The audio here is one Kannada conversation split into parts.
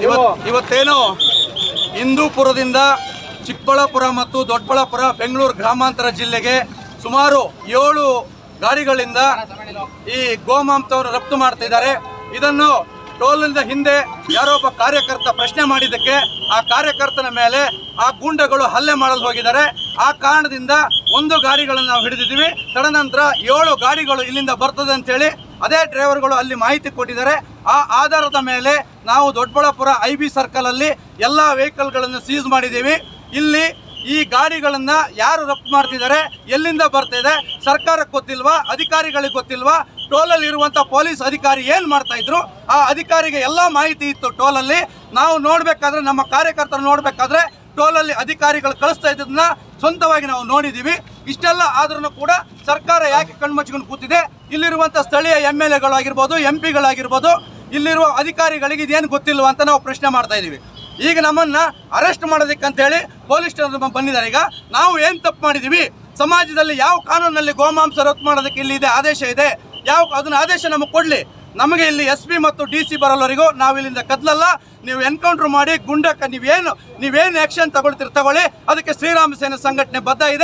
ಇವತ್ ಇವತ್ತೇನು ಹಿಂದೂಪುರದಿಂದ ಚಿಕ್ಕಬಳ್ಳಾಪುರ ಮತ್ತು ದೊಡ್ಡಬಳ್ಳಾಪುರ ಬೆಂಗಳೂರು ಗ್ರಾಮಾಂತರ ಜಿಲ್ಲೆಗೆ ಸುಮಾರು ಏಳು ಗಾಡಿಗಳಿಂದ ಈ ಗೋಮಾಂಸವನ್ನು ರಫ್ತು ಮಾಡ್ತಾ ಇದ್ದಾರೆ ಇದನ್ನು ಟೋಲಿಂದ ಹಿಂದೆ ಯಾರೋ ಒಬ್ಬ ಕಾರ್ಯಕರ್ತ ಪ್ರಶ್ನೆ ಮಾಡಿದ್ದಕ್ಕೆ ಆ ಕಾರ್ಯಕರ್ತನ ಮೇಲೆ ಆ ಗೂಂಡಗಳು ಹಲ್ಲೆ ಮಾಡಲು ಹೋಗಿದ್ದಾರೆ ಆ ಕಾರಣದಿಂದ ಒಂದು ಗಾಡಿಗಳನ್ನು ನಾವು ಹಿಡಿದಿದ್ದೀವಿ ತದನಂತರ ಏಳು ಗಾಡಿಗಳು ಇಲ್ಲಿಂದ ಬರ್ತದೆ ಅಂತೇಳಿ ಅದೇ ಡ್ರೈವರ್ಗಳು ಅಲ್ಲಿ ಮಾಹಿತಿ ಕೊಟ್ಟಿದ್ದಾರೆ ಆ ಆಧಾರದ ಮೇಲೆ ನಾವು ದೊಡ್ಡಬಳ್ಳಾಪುರ ಐ ಬಿ ಸರ್ಕಲ್ ಅಲ್ಲಿ ಎಲ್ಲ ವೆಹಿಕಲ್ಗಳನ್ನು ಸೀಸ್ ಮಾಡಿದ್ದೀವಿ ಇಲ್ಲಿ ಈ ಗಾಡಿಗಳನ್ನ ಯಾರು ರಫ್ತು ಮಾಡ್ತಿದ್ದಾರೆ ಎಲ್ಲಿಂದ ಬರ್ತಿದೆ ಸರ್ಕಾರಕ್ಕೆ ಗೊತ್ತಿಲ್ವಾ ಅಧಿಕಾರಿಗಳಿಗೆ ಗೊತ್ತಿಲ್ವಾ ಟೋಲಲ್ಲಿ ಇರುವಂತ ಪೊಲೀಸ್ ಅಧಿಕಾರಿ ಏನ್ ಮಾಡ್ತಾ ಇದ್ರು ಆ ಅಧಿಕಾರಿಗೆ ಎಲ್ಲಾ ಮಾಹಿತಿ ಇತ್ತು ಟೋಲಲ್ಲಿ ನಾವು ನೋಡ್ಬೇಕಾದ್ರೆ ನಮ್ಮ ಕಾರ್ಯಕರ್ತರು ನೋಡ್ಬೇಕಾದ್ರೆ ಟೋಲಲ್ಲಿ ಅಧಿಕಾರಿಗಳು ಕಳಿಸ್ತಾ ಇದ್ದದನ್ನ ಸ್ವಂತವಾಗಿ ನಾವು ನೋಡಿದೀವಿ ಇಷ್ಟೆಲ್ಲ ಆದ್ರೂ ಕೂಡ ಸರ್ಕಾರ ಯಾಕೆ ಕಣ್ಮುಚ್ಕೊಂಡು ಕೂತಿದೆ ಇಲ್ಲಿರುವಂತ ಸ್ಥಳೀಯ ಎಮ್ ಎಲ್ ಎಗಳಾಗಿರ್ಬೋದು ಎಂ ಪಿಗಳಾಗಿರ್ಬೋದು ಇಲ್ಲಿರುವ ಅಧಿಕಾರಿಗಳಿಗೆ ಇದೇನು ಗೊತ್ತಿಲ್ವಾ ಅಂತ ನಾವು ಪ್ರಶ್ನೆ ಮಾಡ್ತಾ ಇದೀವಿ ಈಗ ನಮ್ಮನ್ನ ಅರೆಸ್ಟ್ ಮಾಡೋದಕ್ಕೆ ಅಂತ ಹೇಳಿ ಪೊಲೀಸ್ ಸ್ಟೇಷನ್ ಬಂದಿದ್ದಾರೆ ಈಗ ನಾವು ಏನ್ ತಪ್ಪು ಮಾಡಿದೀವಿ ಸಮಾಜದಲ್ಲಿ ಯಾವ ಕಾನೂನಲ್ಲಿ ಗೋಮಾಂಸ ರದ್ದು ಮಾಡೋದಕ್ಕೆ ಇಲ್ಲಿ ಇದೆ ಆದೇಶ ಇದೆ ಯಾವ ಅದನ್ನ ಆದೇಶ ನಮಗೆ ಕೊಡ್ಲಿ ನಮಗೆ ಇಲ್ಲಿ ಎಸ್ ಪಿ ಮತ್ತು ಡಿ ಸಿ ಬರೋಲ್ಲವರೆಗೂ ನಾವು ಇಲ್ಲಿಂದ ಕದ್ಲಲ್ಲ ನೀವು ಎನ್ಕೌಂಟರ್ ಮಾಡಿ ಗುಂಡಕ್ಕ ನೀವೇನು ನೀವೇನು ಆಕ್ಷನ್ ತಗೊಳ್ತೀರಿ ತಗೊಳ್ಳಿ ಅದಕ್ಕೆ ಶ್ರೀರಾಮ ಸೇನೆ ಸಂಘಟನೆ ಬದ್ಧ ಇದೆ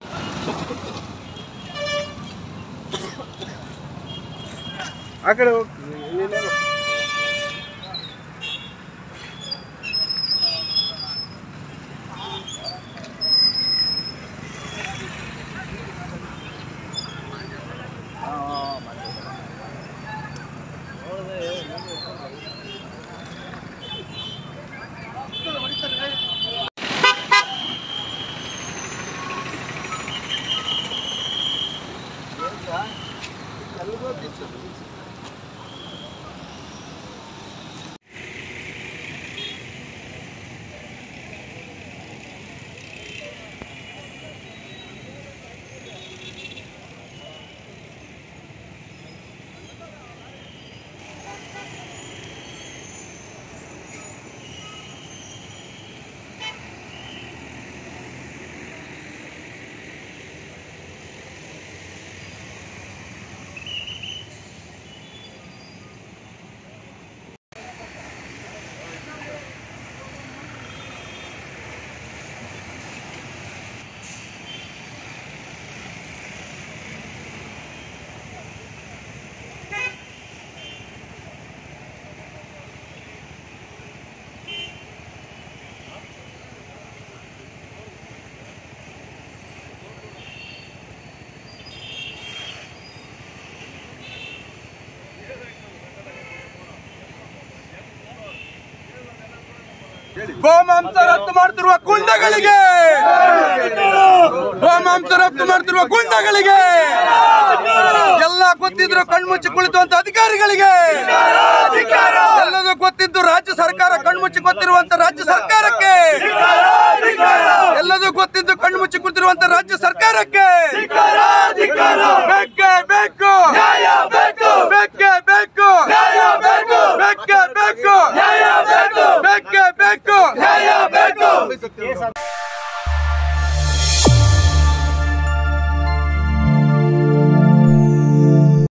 ಆ ಕಡೆ ಹೋಗಿ ನೀನೇನು ಗೋಮಾಂಸ ರಫ್ತು ಮಾಡ್ತಿರುವ ಗುಂಡಗಳಿಗೆ ಗೋಮಾಂಸ ರಫ್ತು ಮಾಡ್ತಿರುವ ಗುಂಡಗಳಿಗೆ ಎಲ್ಲ ಗೊತ್ತಿದ್ರು ಕಣ್ಮುಚ್ಚಿ ಕುಳಿತುವಂತ ಅಧಿಕಾರಿಗಳಿಗೆ ಎಲ್ಲದೂ ಗೊತ್ತಿದ್ದು ರಾಜ್ಯ ಸರ್ಕಾರ ಕಣ್ಮುಚ್ಚಿ ಗೊತ್ತಿರುವಂತ ರಾಜ್ಯ ಸರ್ಕಾರಕ್ಕೆ ಎಲ್ಲದೂ ಗೊತ್ತಿದ್ದು ಕಣ್ಮುಚ್ಚಿ ಕುಳಿತಿರುವಂತ ರಾಜ್ಯ ಸರ್ಕಾರಕ್ಕೆ ಬೇಕೇ ಬೇಕು ಬೇಕೇ ಬೇಕು ಬೇಕೇ ಬೇಕು